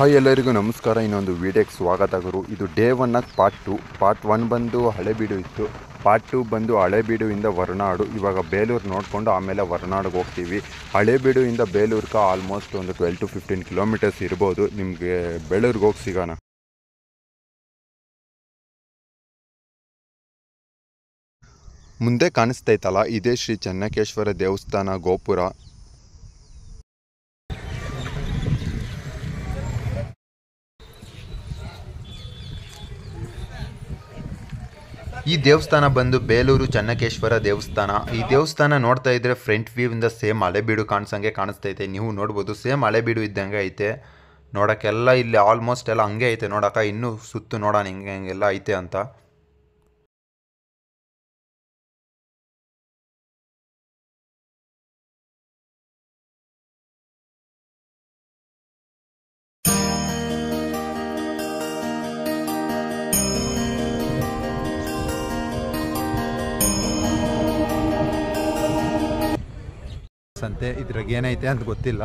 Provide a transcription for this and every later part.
Hi ಎಲ್ಲರಿಗೂ ನಮಸ್ಕಾರ ಇನ್ನೊಂದು ವಿಡಿಯೋಕ್ಕೆ ಸ್ವಾಗತ ಗುರು ಇದು ಡೇ ಒನ್ನಾಗ ಪಾರ್ಟ್ ಟು ಪಾರ್ಟ್ ಒನ್ ಬಂದು ಹಳೆಬೀಡು ಇತ್ತು ಪಾರ್ಟ್ ಟು ಬಂದು ಹಳೆಬೀಡುವಿಂದ ಹೊರನಾಡು ಇವಾಗ ಬೇಲೂರು ನೋಡಿಕೊಂಡು ಆಮೇಲೆ ಹೊರನಾಡಿಗೆ ಹೋಗ್ತೀವಿ ಹಳೆಬೀಡುವಿಂದ ಬೇಲೂರ್ಗೆ ಆಲ್ಮೋಸ್ಟ್ ಒಂದು ಟ್ವೆಲ್ ಟು ಫಿಫ್ಟೀನ್ ಕಿಲೋಮೀಟರ್ಸ್ ಇರ್ಬೋದು ನಿಮಗೆ ಬೇಲೂರಿಗೆ ಹೋಗಿ ಸಿಗೋಣ ಮುಂದೆ ಕಾಣಿಸ್ತೈತಲ್ಲ ಇದೇ ಶ್ರೀ ಚೆನ್ನಕೇಶ್ವರ ದೇವಸ್ಥಾನ ಗೋಪುರ ಈ ದೇವಸ್ಥಾನ ಬಂದು ಬೇಲೂರು ಚೆನ್ನಕೇಶ್ವರ ದೇವಸ್ಥಾನ ಈ ದೇವಸ್ಥಾನ ನೋಡ್ತಾ ಇದ್ರೆ ಫ್ರಂಟ್ ವ್ಯೂ ಇಂದ ಸೇಮ್ ಹಳೆಬೀಡು ಕಾಣಿಸಂಗೆ ಕಾಣಿಸ್ತೈತೆ ನೀವು ನೋಡ್ಬೋದು ಸೇಮ್ ಹಳೆಬೀಡು ಇದ್ದಂಗೆ ಐತೆ ನೋಡೋಕ್ಕೆಲ್ಲ ಇಲ್ಲಿ ಆಲ್ಮೋಸ್ಟ್ ಎಲ್ಲ ಹಂಗೆ ಐತೆ ನೋಡೋಕೆ ಇನ್ನೂ ಸುತ್ತು ನೋಡೋಣ ಹಿಂಗೆ ಹಿಂಗೆಲ್ಲ ಐತೆ ಅಂತ ಸಂತೆ ಇದ್ರಾಗ ಏನೈತೆ ಅಂತ ಗೊತ್ತಿಲ್ಲ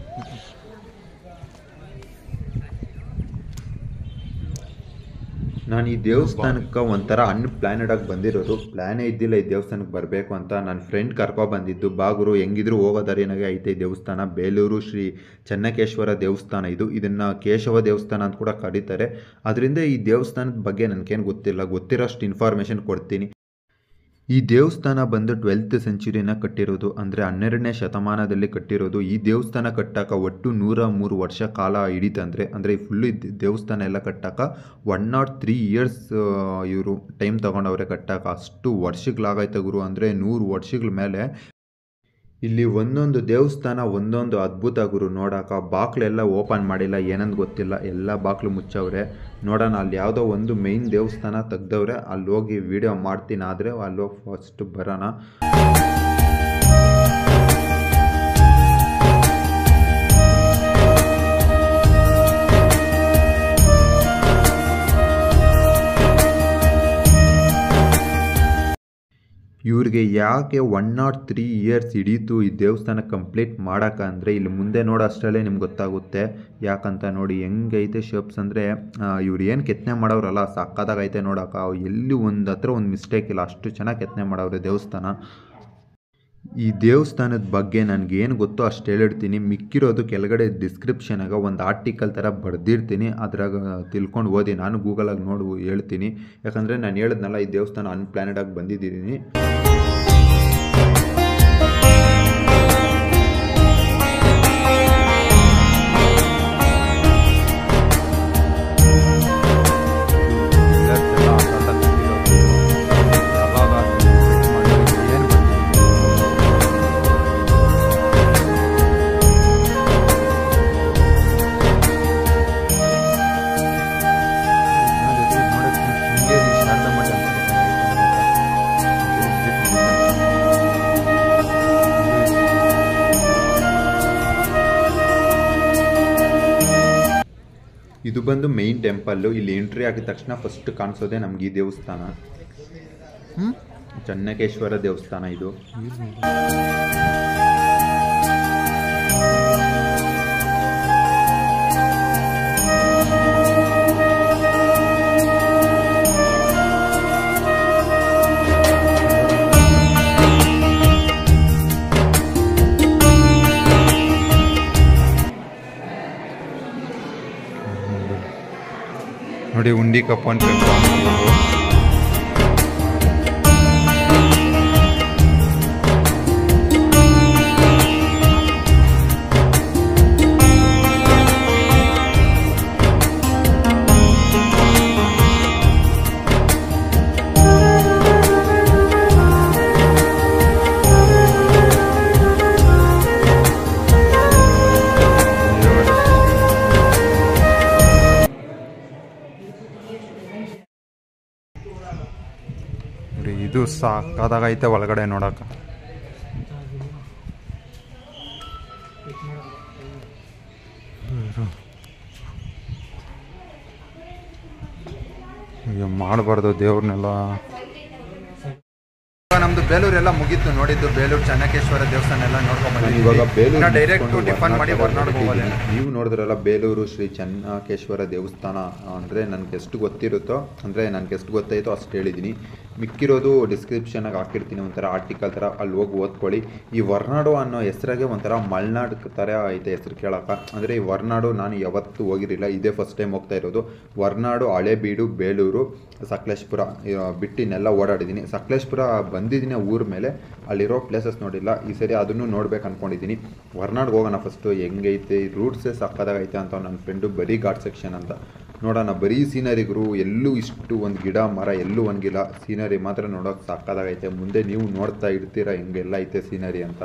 ನಾನು ಈ ದೇವಸ್ಥಾನಕ್ಕೆ ಒಂಥರ ಅನ್ಪ್ಲಾನೆಡ್ ಆಗಿ ಬಂದಿರೋದು ಪ್ಲಾನೇ ಇದ್ದಿಲ್ಲ ಈ ದೇವಸ್ಥಾನಕ್ಕೆ ಬರಬೇಕು ಅಂತ ನನ್ನ ಫ್ರೆಂಡ್ ಕರ್ಕೊ ಬಂದಿದ್ದು ಬಾಗುರು ಹೆಂಗಿದ್ರು ಹೋಗೋ ದಾರಿನಾಗೆ ಐತೆ ಈ ದೇವಸ್ಥಾನ ಬೇಲೂರು ಶ್ರೀ ಚೆನ್ನಕೇಶ್ವರ ದೇವಸ್ಥಾನ ಇದು ಇದನ್ನು ಕೇಶವ ದೇವಸ್ಥಾನ ಅಂತ ಕೂಡ ಕರೀತಾರೆ ಅದರಿಂದ ಈ ದೇವಸ್ಥಾನದ ಬಗ್ಗೆ ನನಗೇನು ಗೊತ್ತಿಲ್ಲ ಗೊತ್ತಿರೋಷ್ಟು ಇನ್ಫಾರ್ಮೇಷನ್ ಕೊಡ್ತೀನಿ ಈ ದೇವಸ್ಥಾನ ಬಂದು ಟ್ವೆಲ್ತ್ ಸೆಂಚುರಿನ ಕಟ್ಟಿರೋದು ಅಂದರೆ ಹನ್ನೆರಡನೇ ಶತಮಾನದಲ್ಲಿ ಕಟ್ಟಿರೋದು ಈ ದೇವಸ್ಥಾನ ಕಟ್ಟಾಕ ಒಟ್ಟು ನೂರ ಮೂರು ವರ್ಷ ಕಾಲ ಹಿಡಿತಂದ್ರೆ ಅಂದರೆ ಈ ಫುಲ್ಲು ದೇವಸ್ಥಾನ ಎಲ್ಲ ಕಟ್ಟಾಕ ಒನ್ ನಾಟ್ ತ್ರೀ ಇಯರ್ಸ್ ಇವರು ಟೈಮ್ ತಗೊಂಡವ್ರೆ ಕಟ್ಟಾಕ ಅಷ್ಟು ವರ್ಷಗಳಾಗೈತೆ ಗುರು ಅಂದರೆ ನೂರು ವರ್ಷಗಳ ಮೇಲೆ ಇಲ್ಲಿ ಒಂದೊಂದು ದೇವಸ್ಥಾನ ಒಂದೊಂದು ಅದ್ಭುತ ಗುರು ನೋಡಾಕ ಬಾಕ್ಲೆಲ್ಲ ಓಪನ್ ಮಾಡಿಲ್ಲ ಏನಂತ ಗೊತ್ತಿಲ್ಲ ಎಲ್ಲ ಬಾಕ್ಲು ಮುಚ್ಚವ್ರೆ ನೋಡೋಣ ಅಲ್ಲಿ ಯಾವುದೋ ಒಂದು ಮೇಯ್ನ್ ದೇವಸ್ಥಾನ ತೆಗ್ದವ್ರೆ ಅಲ್ಲಿ ಹೋಗಿ ವಿಡಿಯೋ ಮಾಡ್ತೀನಿ ಆದರೆ ಅಲ್ಲಿ ಹೋಗಿ ಫಸ್ಟ್ ಬರೋಣ ಇವ್ರಿಗೆ ಯಾಕೆ ಒನ್ ನಾಟ್ ತ್ರೀ ಇಯರ್ಸ್ ಹಿಡೀತು ಈ ದೇವಸ್ಥಾನ ಕಂಪ್ಲೀಟ್ ಮಾಡೋಕೆ ಅಂದರೆ ಇಲ್ಲಿ ಮುಂದೆ ನೋಡೋ ಅಷ್ಟರಲ್ಲೇ ನಿಮ್ಗೆ ಗೊತ್ತಾಗುತ್ತೆ ಯಾಕಂತ ನೋಡಿ ಹೆಂಗೈತೆ ಶೇಪ್ಸ್ ಅಂದರೆ ಇವ್ರು ಏನು ಕೆತ್ತನೆ ಮಾಡೋರಲ್ಲ ಸಕ್ಕದಾಗೈತೆ ನೋಡೋಕೆ ಎಲ್ಲಿ ಒಂದು ಹತ್ರ ಒಂದು ಮಿಸ್ಟೇಕ್ ಇಲ್ಲ ಅಷ್ಟು ಚೆನ್ನಾಗಿ ಕೆತ್ತನೆ ಮಾಡವ್ರೆ ದೇವಸ್ಥಾನ ಈ ದೇವಸ್ಥಾನದ ಬಗ್ಗೆ ನನಗೇನು ಗೊತ್ತೋ ಅಷ್ಟು ಹೇಳಿರ್ತೀನಿ ಮಿಕ್ಕಿರೋದು ಕೆಳಗಡೆ ಡಿಸ್ಕ್ರಿಪ್ಷನಾಗ ಒಂದು ಆರ್ಟಿಕಲ್ ಥರ ಬರೆದಿರ್ತೀನಿ ಅದ್ರಾಗ ತಿಳ್ಕೊಂಡು ಓದಿ ನಾನು ಗೂಗಲಾಗಿ ನೋಡಿ ಹೇಳ್ತೀನಿ ಯಾಕಂದರೆ ನಾನು ಹೇಳಿದ್ನಲ್ಲ ಈ ದೇವಸ್ಥಾನ ಅನ್ಪ್ಲಾನೆಡ್ ಆಗಿ ಬಂದಿದ್ದೀನಿ ಇದು ಬಂದು ಮೇಯ್ನ್ ಟೆಂಪಲ್ಲು ಇಲ್ಲಿ ಎಂಟ್ರಿ ಆಗಿದ ತಕ್ಷಣ ಫಸ್ಟ್ ಕಾಣಿಸೋದೆ ನಮ್ಗೆ ಈ ದೇವಸ್ಥಾನ ಚನ್ನಕೇಶ್ವರ ದೇವಸ್ಥಾನ ಇದು ನೋಡಿ ಉಂಡಿ ಕಪ್ಪನ್ ಇದು ಸಾಕಾದಾಗೈತೆ ಒಳಗಡೆ ನೋಡಕ ಮಾಡಬಾರ್ದು ದೇವ್ರನ್ನೆಲ್ಲ ನಮ್ದು ಬೇಲೂರೆಲ್ಲ ಮುಗೀತು ನೋಡಿದ್ದು ಬೇಲೂರು ಚೆನ್ನಕೇಶ್ವರ ದೇವಸ್ಥಾನ ಎಲ್ಲ ನೋಡ್ಕೊಂಡ್ ನಾನು ಇವಾಗ ಬೇಲೂರು ಡೈರೆಕ್ಟ್ ಮುಗಿಸ್ಕೊಂಡು ಟಿಫನ್ ಮಾಡಿ ಹೊರ್ನಾಡ್ ಹೊರ್ನಾಡ್ಗೆ ಹೋಗೋದೆ ಹೊರಟಿದ್ದೀನಿ. ನೀವು ನೋಡಿದ್ರಲ್ಲ ಬೇಲೂರು ಶ್ರೀ ಚೆನ್ನಕೇಶ್ವರ ದೇವಸ್ಥಾನ ಅಂದರೆ ನನಗೆ ಎಷ್ಟು ಗೊತ್ತಿರುತ್ತೋ ಅಂದರೆ ನನಗೆ ಎಷ್ಟು ಗೊತ್ತಾಯಿತೋ ಅಷ್ಟು ಹೇಳಿದ್ದೀನಿ ಮಿಕ್ಕಿರೋದು ಡಿಸ್ಕ್ರಿಪ್ಷನಾಗ ಹಾಕಿರ್ತೀನಿ ಒಂಥರ ಆರ್ಟಿಕಲ್ ಥರ ಅಲ್ಲಿ ಹೋಗಿ ಓದ್ಕೊಳ್ಳಿ ಈ ಹೊರ್ನಾಡು ಅನ್ನೋ ಹೆಸರಾಗೆ ಒಂಥರ ಮಲೆನಾಡು ಥರ ಐತೆ ಹೆಸರು ಕೇಳೋಕೆ ಅಂದರೆ ಈ ಹೊರ್ನಾಡು ನಾನು ಯಾವತ್ತೂ ಹೋಗಿರಲಿಲ್ಲ ಇದೇ ಫಸ್ಟ್ ಟೈಮ್ ಹೋಗ್ತಾ ಇರೋದು ಹೊರ್ನಾಡು ಹಳೇಬೀಡು ಬೇಲೂರು ಸಕಲೇಶ್ಪುರ ಇವ- ಬಿಟ್ಟು ಇನ್ನೆಲ್ಲ ಓಡಾಡಿದ್ದೀನಿ ಸಕಲೇಶ್ಪುರ ಬಂದಿದ್ದೀನಿ ಊರ ಮೇಲೆ ಅಲ್ಲಿರೋ ಪ್ಲೇಸಸ್ ನೋಡಿಲ್ಲ ಈ ಸರಿ ಅದನ್ನು ನೋಡ್ಬೇಕು ಅನ್ಕೊಂಡಿದ್ದೀನಿ ಹೊರ್ನಾಡ್ಗೆ ಹೋಗೋಣ ಫಸ್ಟು ಹೆಂಗೈತೆ ರೂಟ್ಸೇ ಸಕ್ಕದಾಗೈತೆ ಅಂತ ನನ್ನ ಫ್ರೆಂಡು ಬರೀ ಘಾಟ್ ಸೆಕ್ಷನ್ ಅಂತ ನೋಡೋಣ ಬರೀ ಸೀನರಿಗಳು ಎಲ್ಲೂ ಇಷ್ಟು ಒಂದು ಗಿಡ ಮರ ಎಲ್ಲೂ ಒಂದು ಗಿಡ ಸೀನರಿ ಮಾತ್ರ ನೋಡೋಕೆ ಸಕ್ಕದಾಗೈತೆ ಮುಂದೆ ನೀವು ನೋಡ್ತಾ ಇರ್ತೀರ ಹೆಂಗೆಲ್ಲ ಐತೆ ಸೀನರಿ ಅಂತ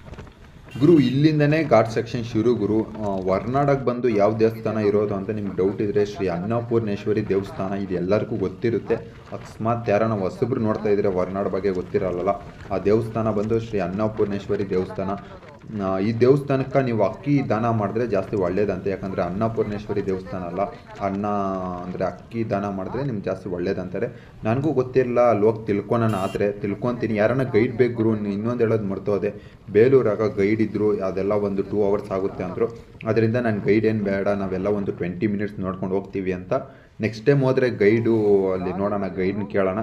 ಗುರು ಇಲ್ಲಿಂದನೇ ಘಾಟ್ ಸೆಕ್ಷನ್ ಶುರು ಗುರು ಆ, ಹೊರ್ನಾಡಕ್ಕೆ ಬಂದು ಯಾವ ದೇವಸ್ಥಾನ ಇರೋದು ಅಂತ ನಿಮ್ಗೆ ಡೌಟ್ ಇದ್ರೆ ಶ್ರೀ ಅನ್ನಪೂರ್ಣೇಶ್ವರಿ ದೇವಸ್ಥಾನ ಇದು ಎಲ್ಲರಿಗೂ ಗೊತ್ತಿರುತ್ತೆ ಅಕಸ್ಮಾತ್ ಯಾರನ್ನ ಹೊಸಬ್ರು ನೋಡ್ತಾ ಇದ್ರೆ ಹೊರ್ನಾಡ್ ಬಗ್ಗೆ ಗೊತ್ತಿರಲ್ಲ ಆ ದೇವಸ್ಥಾನ ಬಂದು ಶ್ರೀ ಅನ್ನಪೂರ್ಣೇಶ್ವರಿ ದೇವಸ್ಥಾನ ಆ, ಈ ದೇವಸ್ಥಾನಕ್ಕೆ ನೀವು ಅಕ್ಕಿ ದಾನ ಮಾಡಿದ್ರೆ ಜಾಸ್ತಿ ಒಳ್ಳೇದಂತೆ ಯಾಕಂದರೆ ಅನ್ನಪೂರ್ಣೇಶ್ವರಿ ದೇವಸ್ಥಾನ ಅಲ್ಲ ಅನ್ನ ಅಂದರೆ ಅಕ್ಕಿ ದಾನ ಮಾಡಿದ್ರೆ ನಿಮ್ಗೆ ಜಾಸ್ತಿ ಒಳ್ಳೇದಂತಾರೆ ನನಗೂ ಗೊತ್ತಿರಲಿಲ್ಲ ಅಲ್ಲಿ ಹೋಗಿ ತಿಳ್ಕೊಳೋಣ ಆದರೆ ತಿಳ್ಕೊತೀನಿ ಯಾರನ್ನ ಗೈಡ್ ಬೇಕು ಗುರು ಇನ್ನೊಂದು ಹೇಳೋದು ಮರ್ತೋದೆ ಬೇಲೂರಾಗ ಗೈಡ್ ಇದ್ದರು ಅದೆಲ್ಲ ಒಂದು ಟೂ ಅವರ್ಸ್ ಆಗುತ್ತೆ ಅಂದರು ಅದರಿಂದ ನಾನು ಗೈಡ್ ಏನು ಬೇಡ ನಾವೆಲ್ಲ ಒಂದು ಟ್ವೆಂಟಿ ಮಿನಿಟ್ಸ್ ನೋಡ್ಕೊಂಡು ಹೋಗ್ತೀವಿ ಅಂತ ನೆಕ್ಸ್ಟ್ ಟೈಮ್ ಹೋದರೆ ಗೈಡು ಅಲ್ಲಿ ನೋಡೋಣ ಗೈಡ್ನ ಕೇಳೋಣ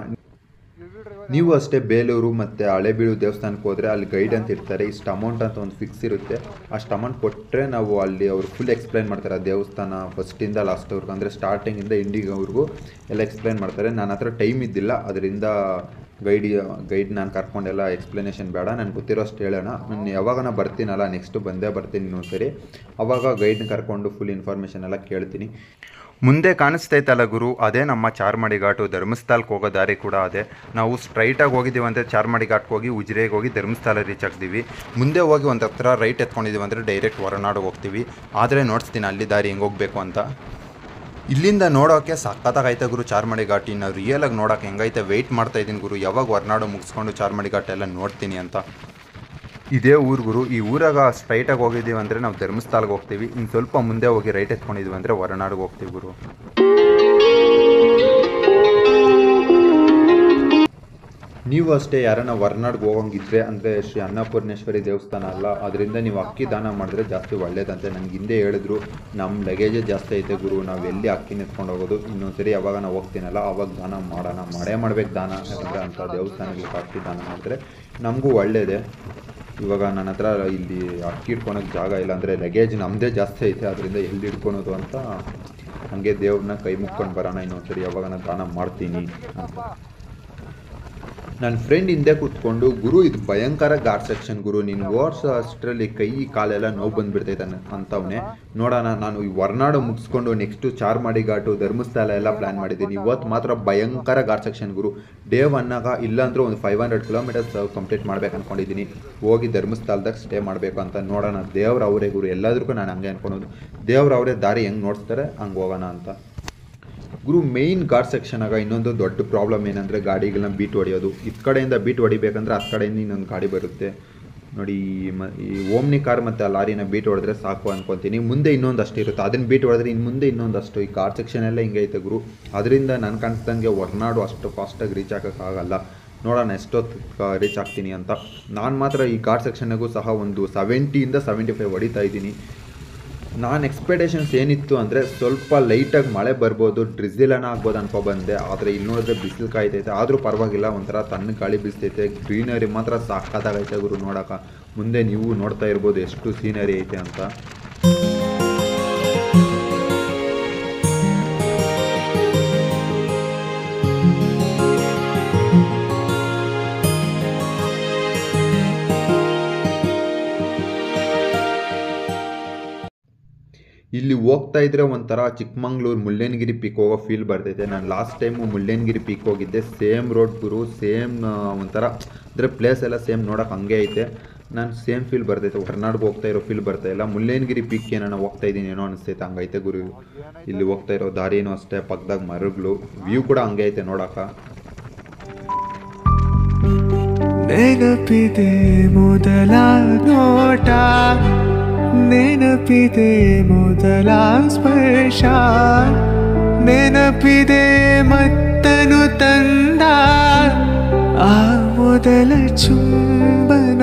ನೀವು ಅಷ್ಟೇ ಬೇಲೂರು ಮತ್ತು ಹಳೇಬೀಡು ದೇವಸ್ಥಾನಕ್ಕೆ ಹೋದರೆ ಅಲ್ಲಿ ಗೈಡ್ ಅಂತ ಇರ್ತಾರೆ ಇಷ್ಟು ಅಮೌಂಟ್ ಅಂತ ಒಂದು ಫಿಕ್ಸ್ ಇರುತ್ತೆ ಅಷ್ಟು ಅಮೌಂಟ್ ಕೊಟ್ಟರೆ ನಾವು ಅಲ್ಲಿ ಅವರು ಫುಲ್ ಎಕ್ಸ್ಪ್ಲೈನ್ ಮಾಡ್ತಾರೆ ಆ ದೇವಸ್ಥಾನ ಫಸ್ಟಿಂದ ಲಾಸ್ಟ್ವರೆಗೂ ಅಂದರೆ ಸ್ಟಾರ್ಟಿಂಗಿಂದ ಎಂಡಿಗ್ವರೆಗೂ ಎಲ್ಲ ಎಕ್ಸ್ಪ್ಲೈನ್ ಮಾಡ್ತಾರೆ ನನ್ನ ಹತ್ರ ಟೈಮ್ ಇದ್ದಿಲ್ಲ ಅದರಿಂದ ಗೈಡ್ ಗೈಡ್ ನಾನು ಕರ್ಕೊಂಡೆಲ್ಲ ಎಕ್ಸ್ಪ್ಲನೇಷನ್ ಬೇಡ ನನಗೆ ಗೊತ್ತಿರೋ ಅಷ್ಟು ಹೇಳೋಣ ನಾನು ಯಾವಾಗ ನಾನು ಬರ್ತೀನಲ್ಲ ನೆಕ್ಸ್ಟು ಬಂದೇ ಬರ್ತೀನಿ ಇನ್ನೊಂದು ಸರಿ ಅವಾಗ ಗೈಡ್ನ ಕರ್ಕೊಂಡು ಫುಲ್ ಇನ್ಫಾರ್ಮೇಷನ್ ಎಲ್ಲ ಕೇಳ್ತೀನಿ ಮುಂದೆ ಕಾಣಿಸ್ತೈತಲ್ಲ ಗುರು ಅದೇ ನಮ್ಮ ಚಾರ್ಮಾಡಿ ಘಾಟು ಧರ್ಮಸ್ಥಳಕ್ಕೆ ಹೋಗೋ ದಾರಿ ಕೂಡ ಅದೇ ನಾವು ಸ್ಟ್ರೈಟಾಗಿ ಹೋಗಿದ್ದೀವಿ ಅಂದರೆ ಚಾರ್ಮಾಡಿ ಘಾಟ್ಗೆ ಹೋಗಿ ಉಜಿರೆಗೆ ಹೋಗಿ ಧರ್ಮಸ್ಥಳ ರೀಚ್ ಆಗ್ತೀವಿ ಮುಂದೆ ಹೋಗಿ ಒಂದು ಹತ್ರ ರೈಟ್ ಎತ್ಕೊಂಡಿದ್ದೀವಿ ಅಂದರೆ ಡೈರೆಕ್ಟ್ ಹೊರನಾಡು ಹೋಗ್ತೀವಿ ಆದರೆ ನೋಡ್ತೀನಿ ಅಲ್ಲಿ ದಾರಿ ಹೆಂಗೆ ಹೋಗ್ಬೇಕು ಅಂತ ಇಲ್ಲಿಂದ ನೋಡೋಕ್ಕೆ ಸಖತ್ತಾಗೈತೆ ಗುರು ಚಾರ್ಮಾಡಿ ಘಾಟ್ ಇನ್ನು ರಿಯಲಾಗಿ ನೋಡೋಕೆ ಹೆಂಗೈತೆ ವೆಯ್ಟ್ ಮಾಡ್ತಾ ಇದ್ದೀನಿ ಗುರು ಯಾವಾಗ ಹೊರನಾಡು ಮುಗಿಸ್ಕೊಂಡು ಚಾರ್ಮಾಡಿ ಘಾಟ್ ಎಲ್ಲ ನೋಡ್ತೀನಿ ಅಂತ ಇದೇ ಊರು ಗುರು ಈ ಊರಾಗ ಸ್ಟ್ರೈಟಾಗಿ ಹೋಗಿದ್ದೀವಿ ಅಂದರೆ ನಾವು ಧರ್ಮಸ್ಥಳಕ್ಕೆ ಹೋಗ್ತೀವಿ ಇನ್ನು ಸ್ವಲ್ಪ ಮುಂದೆ ಹೋಗಿ ರೈಟ್ ಎತ್ಕೊಂಡಿದ್ದೀವಿ ಅಂದರೆ ಹೊರನಾಡಿಗೆ ಹೋಗ್ತೀವಿ ಗುರು ನೀವು ಅಷ್ಟೇ ಯಾರನ್ನ ಹೊರ್ನಾಡ್ಗೆ ಹೋಗಂಗಿದ್ರೆ ಅಂದರೆ ಶ್ರೀ ಅನ್ನಪೂರ್ಣೇಶ್ವರಿ ದೇವಸ್ಥಾನ ಅಲ್ಲ ಅದರಿಂದ ನೀವು ಅಕ್ಕಿ ದಾನ ಮಾಡಿದ್ರೆ ಜಾಸ್ತಿ ಒಳ್ಳೇದಂತೆ ನನಗೆ ಹಿಂದೆ ಹೇಳಿದ್ರು ನಮ್ಮ ಲಗೇಜೇ ಜಾಸ್ತಿ ಐತೆ ಗುರು ನಾವು ಎಲ್ಲಿ ಅಕ್ಕಿನ ಎತ್ಕೊಂಡು ಹೋಗೋದು ಇನ್ನೊಂದ್ಸರಿ ಯಾವಾಗ ನಾವು ಹೋಗ್ತೀನಲ್ಲ ಅವಾಗ ದಾನ ಮಾಡೋಣ ಮಾಡೇ ಮಾಡ್ಬೇಕು ದಾನ ಯಾಕಂದರೆ ಅಂಥ ದೇವಸ್ಥಾನಗಳಿಗೆ ಅಕ್ಕಿ ದಾನ ಮಾಡಿದ್ರೆ ನಮಗೂ ಒಳ್ಳೇದೇ ಇವಾಗ ನನ್ನ ಹತ್ರ ಇಲ್ಲಿ ಅಕ್ಕಿ ಇಟ್ಕೊಳಕ್ಕೆ ಜಾಗ ಇಲ್ಲ ಅಂದರೆ ಲಗೇಜ್ ನಮ್ಮದೇ ಜಾಸ್ತಿ ಐತೆ ಅದರಿಂದ ಎಲ್ಲಿ ಇಟ್ಕೊಳೋದು ಅಂತ ಹಾಗೆ ದೇವ್ರನ್ನ ಕೈ ಮುಕ್ಕೊಂಡು ಬರೋಣ ಇನ್ನೊಂದ್ಸರಿ ಯಾವಾಗ ನಾನು ದಾನ ಮಾಡ್ತೀನಿ ಅಂತ ನನ್ನ ಫ್ರೆಂಡ್ ಹಿಂದೆ ಕೂತ್ಕೊಂಡು ಗುರು ಇದು ಭಯಂಕರ ಘಾಟ್ ಸೆಕ್ಷನ್ ಗುರು ನೀನು ಓಡ್ಸೋ ಅಷ್ಟರಲ್ಲಿ ಕೈ ಕಾಲೆಲ್ಲ ನೋವು ಬಂದ್ಬಿಡ್ತೈತೆ ಅನ್ನ- ಅಂತವ್ನೆ ನೋಡೋಣ ನಾನು ಈ ಹೊರ್ನಾಡು ಮುಗಿಸ್ಕೊಂಡು ನೆಕ್ಸ್ಟು ಚಾರ್ಮಾಡಿ ಘಾಟು ಧರ್ಮಸ್ಥಳ ಎಲ್ಲ ಪ್ಲ್ಯಾನ್ ಮಾಡಿದ್ದೀನಿ ಇವತ್ತು ಮಾತ್ರ ಭಯಂಕರ ಘಾಟ್ ಸೆಕ್ಷನ್ ಗುರು ಡೇ ಒನ್ನಾಗ ಇಲ್ಲಾಂದ್ರೂ ಒಂದು ಫೈವ್ ಹಂಡ್ರೆಡ್ ಕಿಲೋಮೀಟರ್ಸ್ ಕಂಪ್ಲೀಟ್ ಮಾಡ್ಬೇಕು ಅನ್ಕೊಂಡಿದ್ದೀನಿ ಹೋಗಿ ಧರ್ಮಸ್ಥಳದಾಗ ಸ್ಟೇ ಮಾಡಬೇಕು ಅಂತ ನೋಡೋಣ ದೇವ್ರ ಅವರೇ ಗುರು ಎಲ್ಲದಕ್ಕೂ ನಾನು ಹಂಗೆ ಅನ್ಕೊಳೋದು ದೇವ್ರ ಅವರೇ ದಾರಿ ಹೆಂಗೆ ನೋಡ್ತಾರೆ ಹಂಗೆ ಹೋಗೋಣ ಅಂತ ಗುರು ಮೇಯ್ನ್ ಗಾಡ್ ಸೆಕ್ಷನಾಗ ಇನ್ನೊಂದು ದೊಡ್ಡ ಪ್ರಾಬ್ಲಮ್ ಏನಂದರೆ ಗಾಡಿಗಳನ್ನ ಬೀಟ್ ಹೊಡೆಯೋದು ಇತ್ ಕಡೆಯಿಂದ ಬೀಟ್ ಹೊಡಿಬೇಕಂದ್ರೆ ಹತ್ತು ಕಡೆಯಿಂದ ಇನ್ನೊಂದು ಗಾಡಿ ಬರುತ್ತೆ ನೋಡಿ ಮ ಈ ಓಮ್ನಿ ಕಾರ್ ಮತ್ತು ಆ ಲಾರಿನ ಬೀಟ್ ಹೊಡೆದ್ರೆ ಸಾಕು ಅನ್ಕೊತೀನಿ ಮುಂದೆ ಇನ್ನೊಂದು ಅಷ್ಟು ಇರುತ್ತೆ ಅದನ್ನು ಬೀಟ್ ಹೊಡೆದ್ರೆ ಇನ್ನು ಮುಂದೆ ಇನ್ನೊಂದಷ್ಟು ಈ ಕಾರ್ ಸೆಕ್ಷನ್ ಎಲ್ಲ ಹಿಂಗೈತೆ ಗುರು ಅದರಿಂದ ನನ್ನ ಕಾಣಿಸ್ದಂಗೆ ಹೊರ್ನಾಡು ಅಷ್ಟು ಫಾಸ್ಟಾಗಿ ರೀಚ್ ಆಗೋಕ್ಕಾಗಲ್ಲ ನೋಡೋಣ ಎಷ್ಟೊತ್ತು ರೀಚ್ ಆಗ್ತೀನಿ ಅಂತ ನಾನು ಮಾತ್ರ ಈ ಗಾಡ್ ಸೆಕ್ಷನ್ಗೂ ಸಹ ಒಂದು ಸೆವೆಂಟಿಯಿಂದ ಸೆವೆಂಟಿ ಫೈವ್ ಹೊಡಿತಾ ಇದ್ದೀನಿ ನಾನು ಎಕ್ಸ್ಪೆಕ್ಟೇಷನ್ಸ್ ಏನಿತ್ತು ಅಂದರೆ ಸ್ವಲ್ಪ ಲೈಟಾಗಿ ಮಳೆ ಬರ್ಬೋದು ಡ್ರಿಝಿಲನ ಆಗ್ಬೋದು ಅನ್ಕೊ ಬಂದೆ ಆದರೆ ಇಲ್ಲಿ ನೋಡಿದ್ರೆ ಬಿಸಿಲು ಕಾಯ್ತೈತೆ ಆದರೂ ಪರವಾಗಿಲ್ಲ ಒಂಥರ ತಣ್ಣ ಗಾಳಿ ಬೀಸ್ತೈತೆ ಗ್ರೀನರಿ ಮಾತ್ರ ಸಾಕಾಗೈತೆ ಗುರು ನೋಡೋಕೆ ಮುಂದೆ ನೀವು ನೋಡ್ತಾ ಇರ್ಬೋದು ಎಷ್ಟು ಸೀನರಿ ಐತೆ ಅಂತ ಇಲ್ಲಿ ಹೋಗ್ತಾ ಇದ್ರೆ ಒಂಥರ ಚಿಕ್ಕಮಂಗ್ಳೂರು ಮುಳ್ಳಯ್ಯನಗಿರಿ ಪೀಕ್ ಹೋಗೋ ಫೀಲ್ ಬರ್ತೈತೆ ನಾನು ಲಾಸ್ಟ್ ಟೈಮು ಮುಳ್ಳಯ್ಯನಗಿರಿ ಪೀಕ್ ಹೋಗಿದ್ದೆ ಸೇಮ್ ರೋಡ್ ಗುರು ಸೇಮ್ ಒಂಥರ ಅಂದರೆ ಪ್ಲೇಸ್ ಎಲ್ಲ ಸೇಮ್ ನೋಡೋಕೆ ಹಂಗೆ ಐತೆ ನಾನು ಸೇಮ್ ಫೀಲ್ ಬರ್ತೈತೆ ಹೊರನಾಡ್ಗೆ ಹೋಗ್ತಾ ಇರೋ ಫೀಲ್ ಬರ್ತಾ ಇಲ್ಲ ಮುಳ್ಳಯ್ಯನಗಿರಿ ಪೀಕ್ಗೆ ನಾನು ಹೋಗ್ತಾ ಇದ್ದೀನಿ ಏನೋ ಅನಿಸ್ತೈತೆ ಹಂಗೈತೆ ಗುರು ಇಲ್ಲಿ ಹೋಗ್ತಾ ಇರೋ ದಾರಿನೂ ಅಷ್ಟೇ ಪಕ್ಕದಾಗ ಮರಗಳು ವ್ಯೂ ಕೂಡ ಹಂಗೆ ಐತೆ ನೋಡೋಕೆ ನೆನಪಿದೆ ಮೊದಲ ನೋಟ ನೆನಪಿದೆ ಮೊದಲ ಸ್ಪರ್ಶ ನೆನಪಿದೆ ಮತ್ತನು ತಂದ ಆ ಮೊದಲ ಮೊದಲ ಚುಂಬನ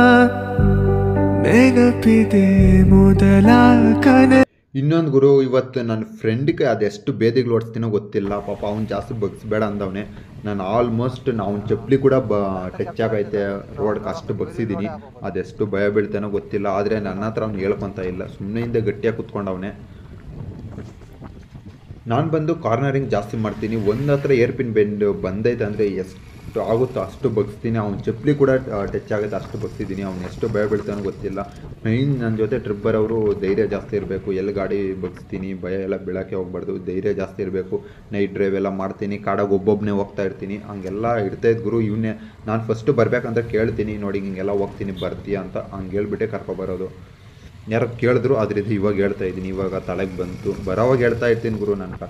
ನೆನಪಿದೆ ಮೊದಲ ಕನ ಇನ್ನೊಂದು ಗುರು ಇವತ್ತು ನನ್ನ ಫ್ರೆಂಡ್ಗೆ ಅದೆಷ್ಟು ಬೇದಿಗಳು ಓಡಿಸ್ತೀನೋ ಗೊತ್ತಿಲ್ಲ ಪಾಪ ಅವ್ನು ಜಾಸ್ತಿ ಬಗ್ಸ್ಬೇಡ ಅಂದವನೆ ನಾನು ಆಲ್ಮೋಸ್ಟ್ ಅವ್ನ ಚಪ್ಪಲಿ ಕೂಡ ಬ ಟಚ್ ಆಗೈತೆ ರೋಡ್ಗೆ ಅಷ್ಟು ಬಗ್ಸಿದ್ದೀನಿ ಅದೆಷ್ಟು ಭಯ ಬೀಳ್ತಾನೋ ಗೊತ್ತಿಲ್ಲ ಆದರೆ ನನ್ನ ಹತ್ರ ಅವ್ನು ಹೇಳ್ಕೊತ ಇಲ್ಲ ಸುಮ್ಮನೆ ಹಿಂದೆ ಗಟ್ಟಿಯಾಗಿ ಕುತ್ಕೊಂಡವನೆ ನಾನು ಬಂದು ಕಾರ್ನರಿಂಗ್ ಜಾಸ್ತಿ ಮಾಡ್ತೀನಿ ಒಂದು ಹತ್ರ ಏರ್ ಪಿನ್ ಬೆಂಡ್ ಬಂದೈತೆ ಅಂದರೆ ಎಷ್ಟು ಆಗುತ್ತೋ ಅಷ್ಟು ಬಗ್ಸ್ತೀನಿ ಅವ್ನ ಚಪ್ಪಲಿ ಕೂಡ ಟಚ್ ಆಗುತ್ತೆ ಅಷ್ಟು ಬಗ್ಸಿದ್ದೀನಿ ಅವ್ನು ಎಷ್ಟು ಭಯ ಬೀಳ್ತಾನೋ ಗೊತ್ತಿಲ್ಲ ಮೈನ್ ನನ್ನ ಜೊತೆ ಟ್ರಿಪ್ ಬರೋರು ಧೈರ್ಯ ಜಾಸ್ತಿ ಇರಬೇಕು ಎಲ್ಲಿ ಗಾಡಿ ಬಗ್ಸ್ತೀನಿ ಭಯ ಎಲ್ಲ ಬೀಳಕ್ಕೆ ಹೋಗ್ಬಾರ್ದು ಧೈರ್ಯ ಜಾಸ್ತಿ ಇರಬೇಕು ನೈಟ್ ಡ್ರೈವ್ ಎಲ್ಲ ಮಾಡ್ತೀನಿ ಕಾಡಾಗ ಒಬ್ಬೊಬ್ಬನೇ ಹೋಗ್ತಾ ಇರ್ತೀನಿ ಹಂಗೆಲ್ಲ ಇರ್ತಾಯಿದ್ದು ಗುರು ಇವನ್ನೇ ನಾನು ಫಸ್ಟು ಬರ್ಬೇಕಂತ ಕೇಳ್ತೀನಿ ನೋಡಿ ಹಿಂಗೆಲ್ಲ ಹೋಗ್ತೀನಿ ಬರ್ತೀಯ ಅಂತ ಹಂಗೆ ಹೇಳ್ಬಿಟ್ಟೆ ಕರ್ಕೊಬರೋದು ಯಾರೋ ಕೇಳಿದ್ರು ಅದ್ರಿಂದ ಇವಾಗ ಹೇಳ್ತಾ ಇದ್ದೀನಿ ಇವಾಗ ತಲೆಗೆ ಬಂತು ಬರೋವಾಗ ಹೇಳ್ತಾ ಇರ್ತೀನಿ ಗುರು ನನಗೆ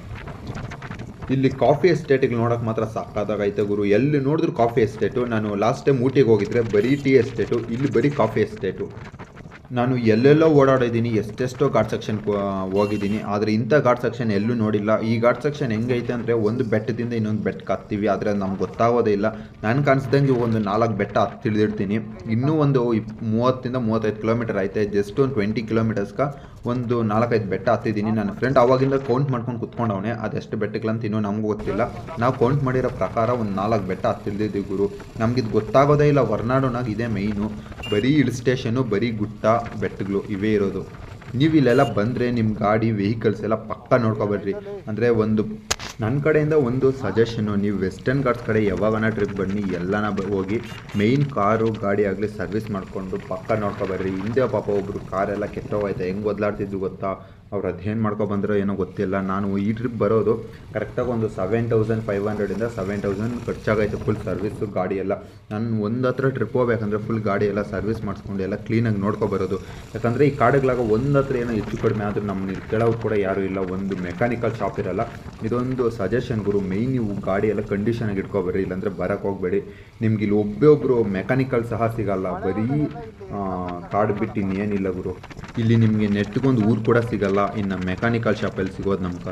ಇಲ್ಲಿ ಕಾಫಿ ಎಸ್ಟೇಟಿಗೆ ನೋಡೋಕೆ ಮಾತ್ರ ಸಾಕಾದಾಗೈತೆ ಗುರು ಎಲ್ಲಿ ನೋಡಿದ್ರು ಕಾಫಿ ಎಸ್ಟೇಟು ನಾನು ಲಾಸ್ಟ್ ಟೈಮ್ ಊಟಿಗೆ ಹೋಗಿದ್ರೆ ಬರೀ ಟೀ ಎಸ್ಟೇಟು ಇಲ್ಲಿ ಬರೀ ಕಾಫಿ ಎಸ್ಟೇಟು ನಾನು ಎಲ್ಲೆಲ್ಲೋ ಓಡಾಡಿದ್ದೀನಿ ಎಷ್ಟೆಷ್ಟೋ ಘಾಟ್ ಸೆಕ್ಷನ್ ಹೋಗಿದ್ದೀನಿ ಆದರೆ ಇಂಥ ಘಾಟ್ ಸೆಕ್ಷನ್ ಎಲ್ಲೂ ನೋಡಿಲ್ಲ ಈ ಘಾಟ್ ಸೆಕ್ಷನ್ ಹೆಂಗೈತೆ ಅಂದರೆ ಒಂದು ಬೆಟ್ಟದಿಂದ ಇನ್ನೊಂದು ಬೆಟ್ಟಕ್ಕೆ ಹತ್ತೀವಿ ಆದರೆ ನಮ್ಗೆ ಗೊತ್ತಾಗೋದೇ ಇಲ್ಲ ನಾನು ಕಾಣಿಸ್ದಂಗೆ ಒಂದು ನಾಲ್ಕು ಬೆಟ್ಟ ಹತ್ತಿ ತಿಳಿದಿರ್ತೀನಿ ಇನ್ನೂ ಒಂದು ಇಪ್ ಮೂವತ್ತಿಂದ ಮೂವತ್ತೈದು ಕಿಲೋಮೀಟರ್ ಐತೆ ಜಸ್ಟ್ ಒಂದು ಟ್ವೆಂಟಿ ಕಿಲೋಮೀಟರ್ಸ್ಗೆ ಒಂದು ನಾಲ್ಕೈದು ಬೆಟ್ಟ ಹತ್ತಿದ್ದೀನಿ ನನ್ನ ಫ್ರೆಂಡ್ ಅವಾಗಿಂದ ಕೌಂಟ್ ಮಾಡ್ಕೊಂಡು ಕುತ್ಕೊಂಡವನೆ ಅದೆಷ್ಟು ಬೆಟ್ಟಗಳಂತ ಇನ್ನೂ ನಮಗೂ ಗೊತ್ತಿಲ್ಲ ನಾವು ಕೌಂಟ್ ಮಾಡಿರೋ ಪ್ರಕಾರ ಒಂದು ನಾಲ್ಕು ಬೆಟ್ಟ ಹತ್ತಿಲ್ದಿದ್ದೀವಿ ಗುರು ನಮ್ಗಿದು ಗೊತ್ತಾಗೋದೇ ಇಲ್ಲ ಹೊರ್ನಾಡೋನಾಗ ಇದೇ ಮೈನು ಬರೀ ಹಿಲ್ ಸ್ಟೇಷನು ಬರೀ ಗುಟ್ಟ ಬೆಟ್ಟಗಳು ಇವೇ ಇರೋದು ನೀವು ಇಲ್ಲೆಲ್ಲ ಬಂದರೆ ನಿಮ್ಮ ಗಾಡಿ ವೆಹಿಕಲ್ಸ್ ಎಲ್ಲ ಪಕ್ಕ ನೋಡ್ಕೊಬರ್ರಿ ಅಂದರೆ ಒಂದು ನನ್ನ ಕಡೆಯಿಂದ ಒಂದು ಸಜೆಷನ್ನು ನೀವು ವೆಸ್ಟರ್ನ್ ಘಾಟ್ಸ್ ಕಡೆ ಯಾವಾಗನ ಟ್ರಿಪ್ ಬನ್ನಿ ಎಲ್ಲನ ಬ- ಹೋಗಿ ಮೇಯ್ನ್ ಕಾರು ಗಾಡಿ ಆಗಲಿ ಸರ್ವಿಸ್ ಮಾಡಿಕೊಂಡು ಪಕ್ಕ ನೋಡ್ಕೊಬರ್ರಿ ಹಿಂದೆ ಪಾಪ ಒಬ್ಬರು ಕಾರೆಲ್ಲ ಕೆಟ್ಟೋಗೈತೆ ಹೆಂಗೆ ಒದ್ಲಾಡ್ತಿದ್ದು ಗೊತ್ತಾ ಅವ್ರು ಅದೇನು ಮಾಡ್ಕೊಬಂದ್ರೋ ಏನೋ ಗೊತ್ತಿಲ್ಲ ನಾನು ಈ ಟ್ರಿಪ್ ಬರೋದು ಕರೆಕ್ಟಾಗಿ ಒಂದು ಸೆವೆನ್ ತೌಸಂಡ್ ಫೈವ್ ಹಂಡ್ರೆಡಿಂದ ಸೆವೆನ್ ತೌಸಂಡ್ ಖರ್ಚಾಗೈತೆ ಫುಲ್ ಸರ್ವಿಸು ಗಾಡಿ ಎಲ್ಲ ನಾನು ಒಂದು ಹತ್ರ ಟ್ರಿಪ್ ಹೋಗ್ಬೇಕಂದ್ರೆ ಫುಲ್ ಗಾಡಿ ಎಲ್ಲ ಸರ್ವಿಸ್ ಮಾಡಿಸ್ಕೊಂಡು ಎಲ್ಲ ಕ್ಲೀನಾಗಿ ನೋಡ್ಕೊಬರೋದು ಯಾಕಂದರೆ ಈ ಕಾಡುಗಳಾಗ ಒಂದು ಹತ್ರ ಏನೋ ಹೆಚ್ಚು ಕಡಿಮೆ ಆದರೂ ನಮ್ಮನ್ನ ಕೇಳೋರು ಕೂಡ ಯಾರೂ ಇಲ್ಲ ಒಂದು ಮೆಕ್ಯಾನಿಕಲ್ ಶಾಪ್ ಇರಲ್ಲ ಇದೊಂದು ಸಜೆಷನ್ ಗುರು ಮೇಯ್ನ್ ನೀವು ಗಾಡಿ ಎಲ್ಲ ಕಂಡೀಷನಾಗಿ ಇಟ್ಕೊಬರ್ರಿ ಇಲ್ಲಾಂದರೆ ಬರೋಕ್ಕೆ ಹೋಗಬೇಡಿ ನಿಮ್ಗೆ ಇಲ್ಲಿ ಒಬ್ಬೇ ಒಬ್ಬರು ಮೆಕ್ಯಾನಿಕಲ್ ಸಹ ಸಿಗಲ್ಲ ಬರೀ ಆ, ಕಾಡು ಬಿಟ್ಟು ಇನ್ನೇನಿಲ್ಲ ಗುರು ಇಲ್ಲಿ ನಿಮಗೆ ನೆಟ್ಗೊಂದು ಊರು ಕೂಡ ಸಿಗಲ್ಲ ಇನ್ನು ಮೆಕ್ಯಾನಿಕಲ್ ಶಾಪಲ್ಲಿ ಸಿಗೋದು ನಮ್ಗೆ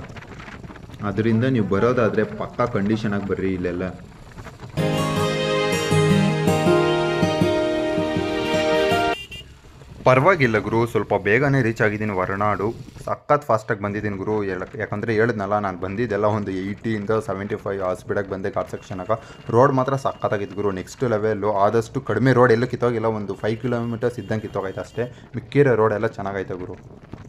ಅದರಿಂದ ನೀವು ಬರೋದಾದರೆ ಪಕ್ಕಾ ಕಂಡೀಷನಾಗಿ ಬರ್ರಿ ಇಲ್ಲೆಲ್ಲ ಪರವಾಗಿಲ್ಲ ಗುರು ಸ್ವಲ್ಪ ಬೇಗನೆ ರೀಚ್ ಆಗಿದ್ದೀನಿ ಹೊರನಾಡು ಸಖತ್ ಫಾಸ್ಟಾಗಿ ಬಂದಿದ್ದೀನಿ ಗುರು ಹೇಳಕ್- ಯಾಕಂದರೆ ಹೇಳಿದ್ನಲ್ಲ ನಾನು ಬಂದಿದ್ದೆಲ್ಲ ಒಂದು ಏಯ್ಟಿಯಿಂದ ಸೆವೆಂಟಿ ಫೈವ್ ಆ ಸ್ಪೀಡಾಗಿ ಬಂದೆ ಘಾಟ್ ಸೆಕ್ಷನಾಗ ರೋಡ್ ಮಾತ್ರ ಸಖತ್ತಾಗಿತ್ತು ಗುರು ನೆಕ್ಸ್ಟ್ ಲೆವೆಲ್ಲು ಆದಷ್ಟು ಕಡಿಮೆ ರೋಡ್ ಎಲ್ಲೂ ಕಿತ್ತೋಗಿಲ್ಲ ಒಂದು ಫೈವ್ ಕಿಲೋಮೀಟರ್ಸ್ ಇದ್ದಂಗೆ ಕಿತ್ತೋಗೈತೆ ಅಷ್ಟೇ ಮಿಕ್ಕಿರೋ ರೋಡ್ ಎಲ್ಲ ಚೆನ್ನಾಗೈತೆ ಗುರು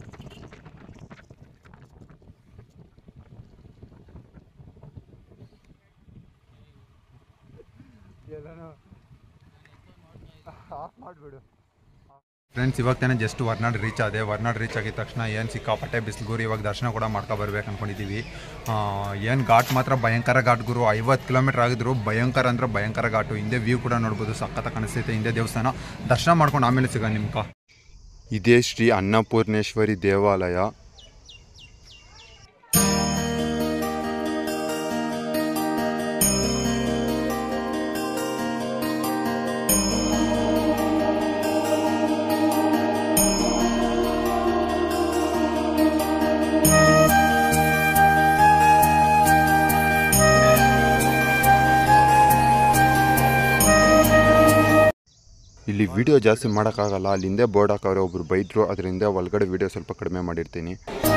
ಫ್ರೆಂಡ್ಸ್ ಇವಾಗ ತಾನೇ ಜಸ್ಟ್ ವರ್ನಾಡ್ ರೀಚ್ ಆದೆ ವರ್ನಾಡ್ ರೀಚ್ ಆಗಿದ ತಕ್ಷಣ ಏನು ಸಿಕ್ಕಾಪಟ್ಟೆ ಬಿಸಿಲು ಇವಾಗ ದರ್ಶನ ಕೂಡ ಮಾಡ್ಕೊ ಬರ್ಬೇಕು ಅಂದ್ಕೊಂಡಿದ್ದೀವಿ ಏನು ಘಾಟ್ ಮಾತ್ರ ಭಯಂಕರ ಘಾಟ್ ಗುರು ಐವತ್ತು ಕಿಲೋಮೀಟ್ರ್ ಆಗಿದ್ರು ಭಯಂಕರ ಅಂದ್ರೆ ಭಯಂಕರ ಘಾಟು ಹಿಂದೆ ವ್ಯೂ ಕೂಡ ನೋಡ್ಬೋದು ಸಖತ್ತ ಕಾಣಿಸ್ತೈತೆ ಹಿಂದೆ ದೇವಸ್ಥಾನ ದರ್ಶನ ಮಾಡ್ಕೊಂಡು ಆಮೇಲೆ ಸಿಗ ನಿಮ್ಗೆ ಇದೇ ಶ್ರೀ ಅನ್ನಪೂರ್ಣೇಶ್ವರಿ ದೇವಾಲಯ ಇಲ್ಲಿ ವಿಡಿಯೋ ಜಾಸ್ತಿ ಮಾಡೋಕ್ಕಾಗಲ್ಲ ಅಲ್ಲಿ ಹಿಂದೆ ಬೋರ್ಡ್ ಹಾಕೋರೆ ಒಬ್ರು ಬೈದ್ರು ಅದರಿಂದ ಒಳಗಡೆ ವಿಡಿಯೋ ಸ್ವಲ್ಪ ಕಡಿಮೆ ಮಾಡಿರ್ತೀನಿ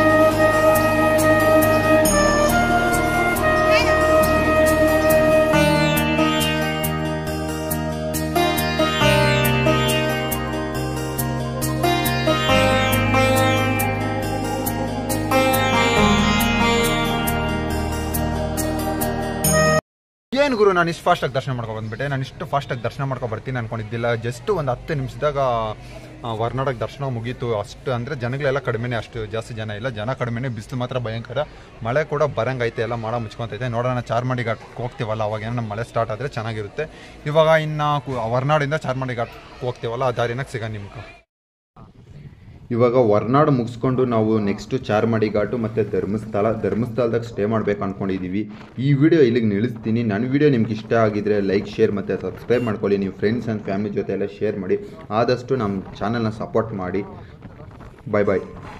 ಏನು ಗುರು ನಾನು ಇಷ್ಟು ಫಾಸ್ಟಾಗಿ ದರ್ಶನ ಮಾಡ್ಕೊ ಬಂದ್ಬಿಟ್ಟೆ ನಾನು ಇಷ್ಟು ಫಾಸ್ಟಾಗಿ ದರ್ಶನ ಮಾಡ್ಕೊ ಬರ್ತೀನಿ ಅನ್ಕೊಂಡಿದ್ದಿಲ್ಲ ಜಸ್ಟ್ ಒಂದು ಹತ್ತು ನಿಮಿಷದಾಗ ವರ್ನಾಡಕ್ಕೆ ದರ್ಶನ ಮುಗೀತು ಅಷ್ಟು ಅಂದರೆ ಜನಗಳೆಲ್ಲ ಕಡಿಮೆನೇ ಅಷ್ಟು ಜಾಸ್ತಿ ಜನ ಇಲ್ಲ ಜನ ಕಡಿಮೆನೇ ಬಿಸಿಲು ಮಾತ್ರ ಭಯಂಕರ ಮಳೆ ಕೂಡ ಬರಂಗೈತೆ ಎಲ್ಲ ಮಾಡ ಮುಚ್ಕೊಂತೈತೆ ನೋಡೋಣ ಚಾರ್ಮಾಡಿ ಘಾಟ್ ಹೋಗ್ತೀವಲ್ಲ ಅವಾಗ ಏನೋ ಮಳೆ ಸ್ಟಾರ್ಟ್ ಆದರೆ ಚೆನ್ನಾಗಿರುತ್ತೆ ಇವಾಗ ಇನ್ನು ಕು- ವರ್ನಾಡಿಂದ ಚಾರ್ಮಾಡಿ ಘಾಟ್ ಹೋಗ್ತೀವಲ್ಲ ಆ ದಾರಿನಾಗ ಸಿಗ ನಿಮ್ಗೆ ಇವಾಗ ಹೊರ್ನಾಡು ಮುಗಿಸ್ಕೊಂಡು ನಾವು ನೆಕ್ಸ್ಟು ಚಾರ್ಮಾಡಿ ಘಾಟು ಮತ್ತು ಧರ್ಮಸ್ಥಳ ಧರ್ಮಸ್ಥಳದಾಗ ಸ್ಟೇ ಮಾಡ್ಬೇಕು ಅಂದ್ಕೊಂಡಿದ್ದೀವಿ ಈ ವಿಡಿಯೋ ಇಲ್ಲಿಗೆ ನಿಲ್ಲಿಸ್ತೀನಿ ನನ್ನ ವಿಡಿಯೋ ನಿಮ್ಗೆ ಇಷ್ಟ ಆಗಿದ್ರೆ ಲೈಕ್ ಶೇರ್ ಮತ್ತು ಸಬ್ಸ್ಕ್ರೈಬ್ ಮಾಡ್ಕೊಳ್ಳಿ ನೀವು ಫ್ರೆಂಡ್ಸ್ ಆ್ಯಂಡ್ ಫ್ಯಾಮಿಲಿ ಜೊತೆ ಎಲ್ಲ ಶೇರ್ ಮಾಡಿ ಆದಷ್ಟು ನಮ್ಮ ಚಾನಲ್ನ ಸಪೋರ್ಟ್ ಮಾಡಿ ಬಾಯ್ ಬಾಯ್